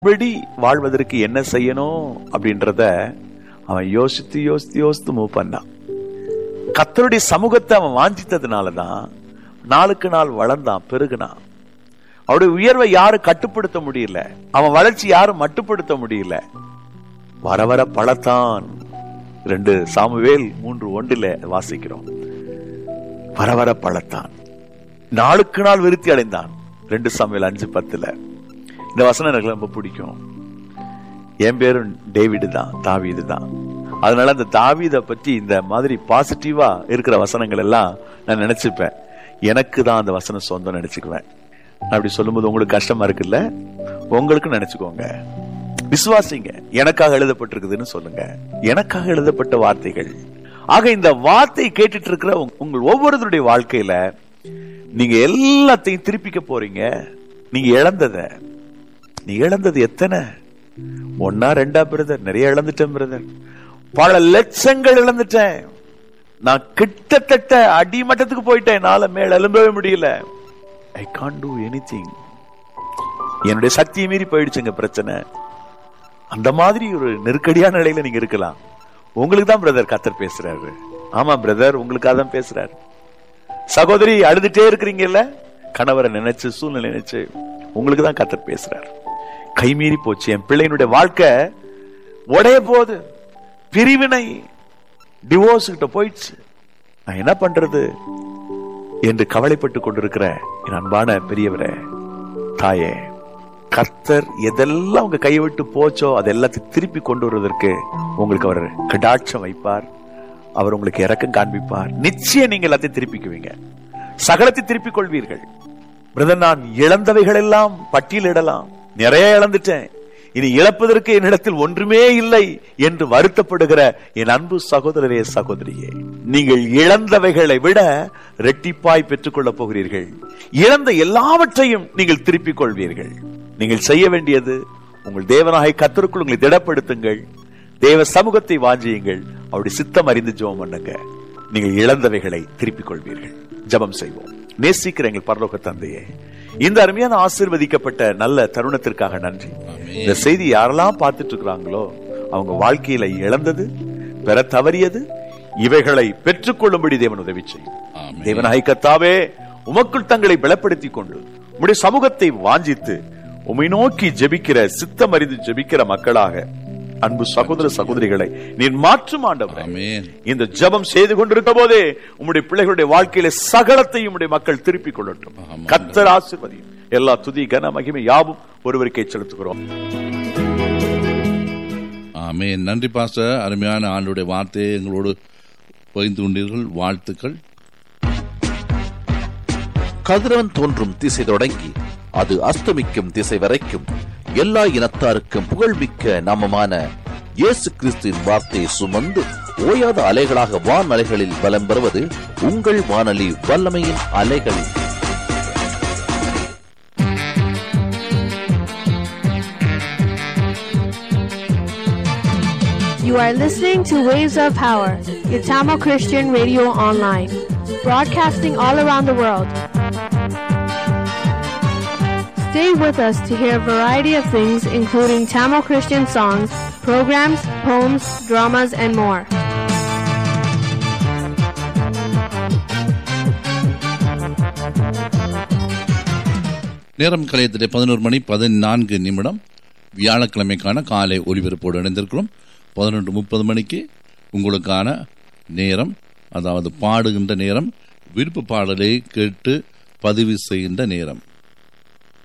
படி வாழ்வதற்கு என்ன செய்யணும் அப்படின்றத அவன் யோசித்து யோசித்து யோசித்து மூவ் பண்ணான் கத்தருடைய சமூகத்தை அவன் வாஞ்சித்ததுனாலதான் நாளுக்கு நாள் வளர்ந்தான் பெருகுனான் அவருடைய உயர்வை யாரும் கட்டுப்படுத்த முடியல அவன் வளர்ச்சி யாரும் மட்டுப்படுத்த முடியல வர வர பழத்தான் ரெண்டு சாமுவேல் மூன்று ஒன்றில வாசிக்கிறோம் வர வர பழத்தான் நாளுக்கு நாள் விருத்தி அடைந்தான் ரெண்டு சாமுவேல் அஞ்சு பத்துல இந்த வசனம் எனக்கு ரொம்ப பிடிக்கும் என் பேரும் டேவிடு தான் தாவீது தான் அதனால அந்த தாவீதை பற்றி இந்த மாதிரி பாசிட்டிவா இருக்கிற வசனங்கள் எல்லாம் நான் நினைச்சுப்பேன் எனக்கு தான் அந்த வசனம் சொந்தம் நினைச்சுக்குவேன் நான் அப்படி சொல்லும்போது உங்களுக்கு கஷ்டமா இருக்குல்ல உங்களுக்கு நினைச்சுக்கோங்க விசுவாசிங்க எனக்காக எழுதப்பட்டிருக்குதுன்னு சொல்லுங்க எனக்காக எழுதப்பட்ட வார்த்தைகள் ஆக இந்த வார்த்தை கேட்டுட்டு இருக்கிற உங்க- உங்கள் ஒவ்வொருத்தருடைய வாழ்க்கையில நீங்க எல்லாத்தையும் திருப்பிக்க போறீங்க நீங்க இழந்தத நீ இழந்தது எத்தனை ஒன்னா ரெண்டா பிரதர் நிறைய இழந்துட்டேன் பிரதர் பல லட்சங்கள் இழந்துட்டேன் நான் கிட்டத்தட்ட அடிமட்டத்துக்கு போயிட்டேன் என்னால மேல எழும்பவே முடியல ஐ கான் டூ எனி என்னுடைய சக்தியை மீறி போயிடுச்சுங்க பிரச்சனை அந்த மாதிரி ஒரு நெருக்கடியான நிலையில நீங்க இருக்கலாம் உங்களுக்கு தான் பிரதர் கத்தர் பேசுறாரு ஆமா பிரதர் உங்களுக்காக தான் பேசுறாரு சகோதரி அழுதுட்டே இருக்கிறீங்கல்ல கணவரை நினைச்சு சூழ்நிலை நினைச்சு உங்களுக்கு தான் கத்தர் பேசுறாரு கைமீறி போச்சு என் பிள்ளையினுடைய வாழ்க்கை உடைய போகுது பிரிவினை டிவோர்ஸ் கிட்ட போயிடுச்சு நான் என்ன பண்றது என்று கவலைப்பட்டு கொண்டிருக்கிற என் அன்பான பெரியவரே தாயே கர்த்தர் எதெல்லாம் உங்க கையை விட்டு போச்சோ அது எல்லாத்தையும் திருப்பி கொண்டு வருவதற்கு உங்களுக்கு அவர் கடாட்சம் வைப்பார் அவர் உங்களுக்கு இறக்கம் காண்பிப்பார் நிச்சயம் நீங்க எல்லாத்தையும் திருப்பிக்குவீங்க சகலத்தை திருப்பிக் கொள்வீர்கள் பிரதர் நான் இழந்தவைகள் எல்லாம் பட்டியலிடலாம் நிறைய இழந்துட்டேன் இனி இழப்பதற்கு என்னிடத்தில் ஒன்றுமே இல்லை என்று வருத்தப்படுகிற என் அன்பு சகோதரரே சகோதரியே நீங்கள் இழந்தவைகளை விட ரெட்டிப்பாய் பெற்றுக்கொள்ளப் போகிறீர்கள் இழந்த எல்லாவற்றையும் நீங்கள் திருப்பிக் கொள்வீர்கள் நீங்கள் செய்ய வேண்டியது உங்கள் தேவனாய் கத்தருக்குள் உங்களை திடப்படுத்துங்கள் தேவ சமூகத்தை வாஞ்சியுங்கள் அவருடைய சித்தம் அறிந்து ஜெபம் பண்ணுங்க நீங்கள் இழந்தவைகளை திருப்பிக் கொள்வீர்கள் ஜெபம் செய்வோம் நேசிக்கிற எங்கள் பரலோக தந்தையே இந்த அருமையான ஆசீர்வதிக்கப்பட்ட நல்ல தருணத்திற்காக நன்றி இந்த செய்தி யாரெல்லாம் பார்த்துட்டு இருக்கிறாங்களோ அவங்க வாழ்க்கையில இழந்தது பெற தவறியது இவைகளை பெற்றுக்கொள்ளும்படி தேவன் உதவி செய்யும் ஆமென். தேவனாய் கத்தாவே உமக்குள் தங்களை பலப்படுத்திக் கொண்டு உம்முடைய சமூகத்தை வாஞ்சித்து உம்மை நோக்கி ஜெபிக்கிற சித்தம் அறிந்து ஜெபிக்கிற மக்களாக அன்பு சகோதர சகோதரிகளை நீர் மாற்றும் ஆண்டவரே ஆமென் இந்த ஜெபம் செய்து கொண்டிருக்க போதே உம்முடைய பிள்ளைகளுடைய வாழ்க்கையில சகலத்தையும் உம்முடைய மக்கள் திருப்பிக் கொள்ளட்டும் ஆமாம். கத்தர் ஆசீர்வதியும் எல்லா துதி கன மகிமை யாவும் ஒருவருக்கே செலுத்துகிறோம் ஆமென் நன்றி பாஸ்டர் அருமையான ஆண்டுடைய வார்த்தையை எங்களோடு பகிர்ந்து கொண்டீர்கள் வாழ்த்துக்கள் கதிரவன் தோன்றும் திசை தொடங்கி அது அஸ்தமிக்கும் திசை வரைக்கும் எல்லா இனத்தாருக்கும் புகழ்மிக்க நாமமான இயேசு கிறிஸ்துவின் வார்த்தையை சுமந்து ஓயாத அலைகளாக வான் அலைகளில் பலம் பெறுவது உங்கள் வானொலி வல்லமையின் அலைகள் You are listening to Waves of Power, your Tamil Christian radio online, broadcasting all around the world. Stay with us to hear a variety of things, including Tamil Christian songs, programs, poems, dramas, and more. நேரம் கலையத்திலே பதினோரு மணி பதினான்கு நிமிடம் வியாழக்கிழமைக்கான காலை ஒலிபரப்போடு இணைந்திருக்கிறோம் பதினொன்று முப்பது மணிக்கு உங்களுக்கான நேரம் அதாவது பாடுகின்ற நேரம் விருப்ப பாடலை கேட்டு பதிவு செய்கின்ற நேரம்